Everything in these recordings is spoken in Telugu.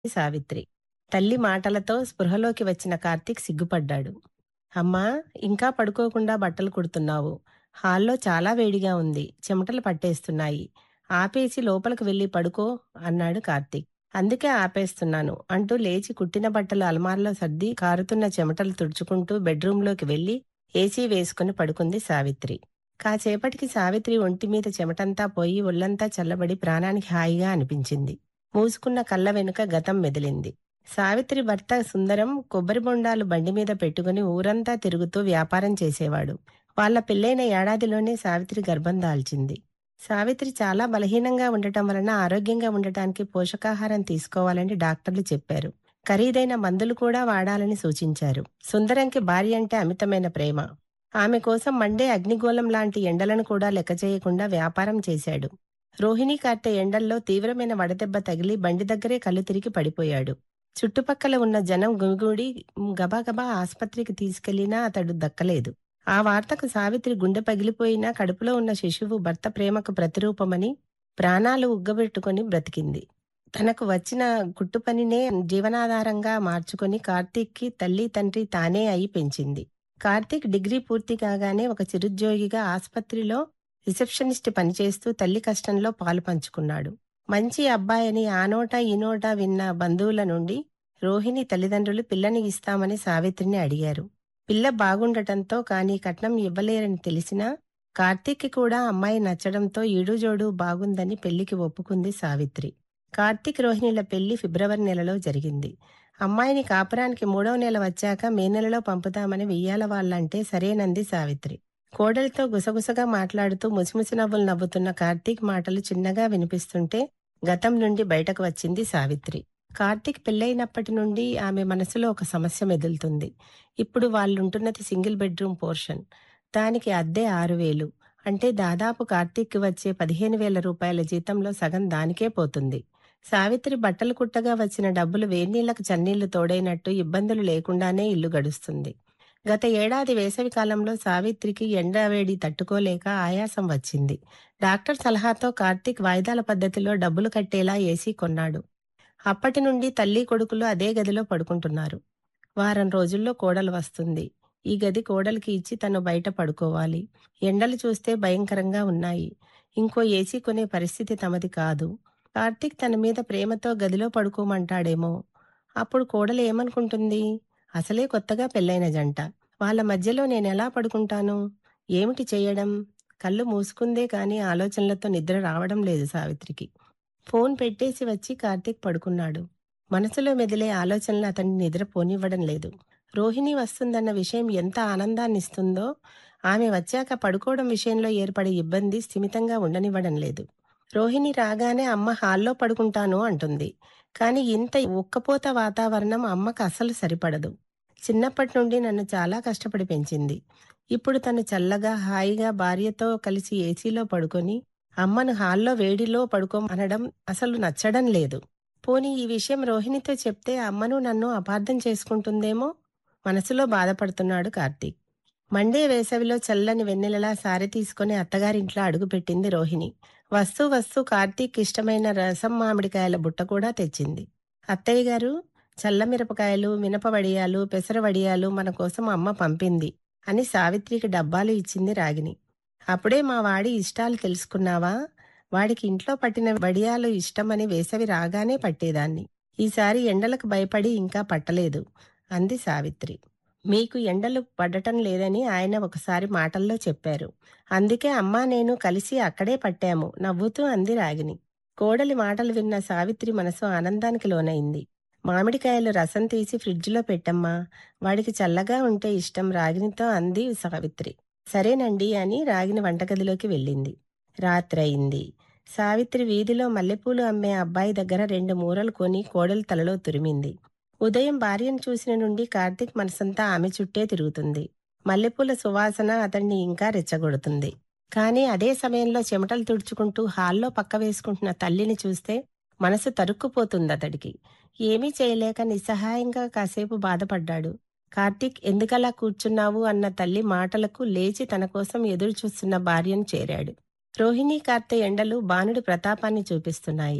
సావిత్రి. తల్లి మాటలతో స్పృహలోకి వచ్చిన కార్తీక్ సిగ్గుపడ్డాడు. అమ్మా! ఇంకా పడుకోకుండా బట్టలు కుడుతున్నావు. హాల్లో చాలా వేడిగా ఉంది. చెమటలు పట్టేస్తున్నాయి. ఆపేసి లోపలికి వెళ్ళి పడుకో అన్నాడు కార్తీక్. అందుకే ఆపేస్తున్నాను అంటూ లేచి కుట్టిన బట్టలు అలమారలో సర్ది కారుతున్న చెమటలు తుడుచుకుంటూ బెడ్రూంలోకి వెళ్లి ఏసీ వేసుకుని పడుకుంది సావిత్రి. కాసేపటికి సావిత్రి ఒంటిమీద చెమటంతా పోయి ఒళ్లంతా చల్లబడి ప్రాణానికి హాయిగా అనిపించింది. మూసుకున్న కళ్ళ వెనుక గతం మెదిలింది. సావిత్రి భర్త సుందరం కొబ్బరి బొండాలు బండిమీద పెట్టుకుని ఊరంతా తిరుగుతూ వ్యాపారం చేసేవాడు. వాళ్ళ పెళ్ళైన ఏడాదిలోనే సావిత్రి గర్భం దాల్చింది. సావిత్రి చాలా బలహీనంగా ఉండటం వలన ఆరోగ్యంగా ఉండటానికి పోషకాహారం తీసుకోవాలని డాక్టర్లు చెప్పారు. ఖరీదైన మందులు కూడా వాడాలని సూచించారు. సుందరంకి భార్య అంటే అమితమైన ప్రేమ. ఆమె కోసం మండే అగ్నిగోళం లాంటి ఎండలను కూడా లెక్కచేయకుండా వ్యాపారం చేశాడు. రోహిణీ కార్తె ఎండల్లో తీవ్రమైన వడదెబ్బ తగిలి బండి దగ్గరే కళ్ళు తిరిగి పడిపోయాడు. చుట్టుపక్కల ఉన్న జనం గుమిగూడి గబాగబా ఆస్పత్రికి తీసుకెళ్లినా అతడు దక్కలేదు. ఆ వార్తకు సావిత్రి గుండె పగిలిపోయినా కడుపులో ఉన్న శిశువు భర్త ప్రేమకు ప్రతిరూపమని ప్రాణాలు ఉగ్గబెట్టుకుని బ్రతికింది. తనకు వచ్చిన కుట్టుపనినే జీవనాధారంగా మార్చుకుని కార్తీక్కి తల్లి తండ్రి తానే అయి పెంచింది. కార్తీక్ డిగ్రీ పూర్తి కాగానే ఒక చిరుద్యోగిగా ఆస్పత్రిలో రిసెప్షనిస్ట్ పనిచేస్తూ తల్లి కష్టంలో పాలు పంచుకున్నాడు. మంచి అబ్బాయని ఆ నోటా ఈ నోటా విన్న బంధువుల నుండి రోహిణి తల్లిదండ్రులు పిల్లని ఇస్తామని సావిత్రిని అడిగారు. పిల్ల బాగుండటంతో కానీ కట్నం ఇవ్వలేరని తెలిసినా కార్తీక్కి కూడా అమ్మాయి నచ్చడంతో ఈడుజోడు బాగుందని పెళ్లికి ఒప్పుకుంది సావిత్రి. కార్తీక్ రోహిణిల పెళ్లి ఫిబ్రవరి నెలలో జరిగింది. అమ్మాయిని కాపురానికి మూడవ నెల వచ్చాక మే నెలలో పంపుతామని వెయ్యాల వాళ్ళంటే సరేనంది సావిత్రి. కోడలితో గుసగుసగా మాట్లాడుతూ ముసిముసి నవ్వులు నవ్వుతున్న కార్తీక్ మాటలు చిన్నగా వినిపిస్తుంటే గతం నుండి బయటకు వచ్చింది సావిత్రి. కార్తీక్ పెళ్లైనప్పటి నుండి ఆమె మనసులో ఒక సమస్య మెదులుతుంది. ఇప్పుడు వాళ్ళుంటున్నది సింగిల్ బెడ్రూమ్ పోర్షన్. దానికి అద్దె ఆరు వేలు. అంటే దాదాపు కార్తీక్కి వచ్చే పదిహేను వేల రూపాయల జీతంలో సగం దానికే పోతుంది. సావిత్రి బట్టలు కుట్టగా వచ్చిన డబ్బులు వేన్నీళ్లకు చన్నీళ్లు తోడైనట్టు ఇబ్బందులు లేకుండానే ఇల్లు గడుస్తుంది. గత ఏడాది వేసవికాలంలో సావిత్రికి ఎండవేడి తట్టుకోలేక ఆయాసం వచ్చింది. డాక్టర్ సలహాతో కార్తీక్ వాయిదాల పద్ధతిలో డబ్బులు కట్టేలా ఏసీ కొన్నాడు. అప్పటి నుండి తల్లీ కొడుకులు అదే గదిలో పడుకుంటున్నారు. వారం రోజుల్లో కోడలు వస్తుంది. ఈ గది కోడలికి ఇచ్చి తను బయట పడుకోవాలి. ఎండలు చూస్తే భయంకరంగా ఉన్నాయి. ఇంకో ఏసీ కొనే పరిస్థితి తమది కాదు. కార్తీక్ తన మీద ప్రేమతో గదిలో పడుకోమంటాడేమో. అప్పుడు కోడలు ఏమనుకుంటుంది? అసలే కొత్తగా పెళ్లైన జంట. వాళ్ళ మధ్యలో నేనెలా పడుకుంటాను? ఏమిటి చెయ్యడం? కళ్ళు మూసుకుందే కాని ఆలోచనలతో నిద్ర రావడం లేదు సావిత్రికి. ఫోన్ పెట్టేసి వచ్చి కార్తీక్ పడుకున్నాడు. మనసులో మెదిలే ఆలోచనలు అతన్ని నిద్ర పోనివ్వడం లేదు. రోహిణి వస్తుందన్న విషయం ఎంత ఆనందాన్నిస్తుందో ఆమె వచ్చాక పడుకోవడం విషయంలో ఏర్పడే ఇబ్బంది స్థిమితంగా ఉండనివ్వడం లేదు. రోహిణి రాగానే అమ్మ హాల్లో పడుకుంటాను అంటుంది. కాని ఇంత ఉక్కపోత వాతావరణం అమ్మకు అస్సలు సరిపడదు. చిన్నప్పటి నుండి నన్ను చాలా కష్టపడి పెంచింది. ఇప్పుడు తను చల్లగా హాయిగా భార్యతో కలిసి ఏసీలో పడుకొని అమ్మను హాల్లో వేడిలో పడుకోమనడం అసలు నచ్చడం లేదు. పోనీ ఈ విషయం రోహిణితో చెప్తే అమ్మను నన్ను అపార్థం చేసుకుంటుందేమో? మనసులో బాధపడుతున్నాడు కార్తీక్. మండే వేసవిలో చల్లని వెన్నెలలా సారె తీసుకుని అత్తగారింట్లో అడుగుపెట్టింది రోహిణి. వస్తూ వస్తూ కార్తీక్ ఇష్టమైన రసం మామిడికాయల బుట్ట కూడా తెచ్చింది. అత్తయ్యగారూ! చల్ల మిరపకాయలు, మినప వడియాలు, పెసర వడియాలు మన కోసం అమ్మ పంపింది అని సావిత్రికి డబ్బాలు ఇచ్చింది రాగిణి. అప్పుడే మా వాడి ఇష్టాలు తెలుసుకున్నావా? వాడికి ఇంట్లో పట్టిన వడియాలు ఇష్టమని వేసవి రాగానే పట్టేదాన్ని. ఈసారి ఎండలకు భయపడి ఇంకా పట్టలేదు అంది సావిత్రి. మీకు ఎండలు పడటం లేదని ఆయన ఒకసారి మాటల్లో చెప్పారు. అందుకే అమ్మా నేను కలిసి అక్కడే పట్టాము నవ్వుతూ అంది రాగిణి. కోడలి మాటలు విన్న సావిత్రి మనసు ఆనందానికి లోనైంది. మామిడికాయలు రసం తీసి ఫ్రిడ్జిలో పెట్టమ్మా. వాడికి చల్లగా ఉంటే ఇష్టం రాగిణితో అంది సావిత్రి. సరేనండి అని రాగిణి వంటగదిలోకి వెళ్ళింది. రాత్రయింది. సావిత్రి వీధిలో మల్లెపూలు అమ్మే అబ్బాయి దగ్గర రెండు మూరలు కొని కోడలు తలలో తురిమింది. ఉదయం భార్యను చూసిన నుండి కార్తీక్ మనసంతా ఆమె చుట్టే తిరుగుతుంది. మల్లెపూల సువాసన అతన్ని ఇంకా రెచ్చగొడుతుంది. కాని అదే సమయంలో చెమటలు తుడుచుకుంటూ హాల్లో పక్క వేసుకుంటున్న తల్లిని చూస్తే మనసు తరుక్కుపోతుందతడికి. ఏమీ చేయలేక నిస్సహాయంగా కాసేపు బాధపడ్డాడు. కార్తీక్ ఎందుకలా కూర్చున్నావు అన్న తల్లి మాటలకు లేచి తనకోసం ఎదురు చూస్తున్న భార్యను చేరాడు. రోహిణీ కార్తె ఎండలు బాణుడి ప్రతాపాన్ని చూపిస్తున్నాయి.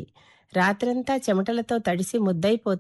రాత్రంతా చెమటలతో తడిసి ముద్దైపోతే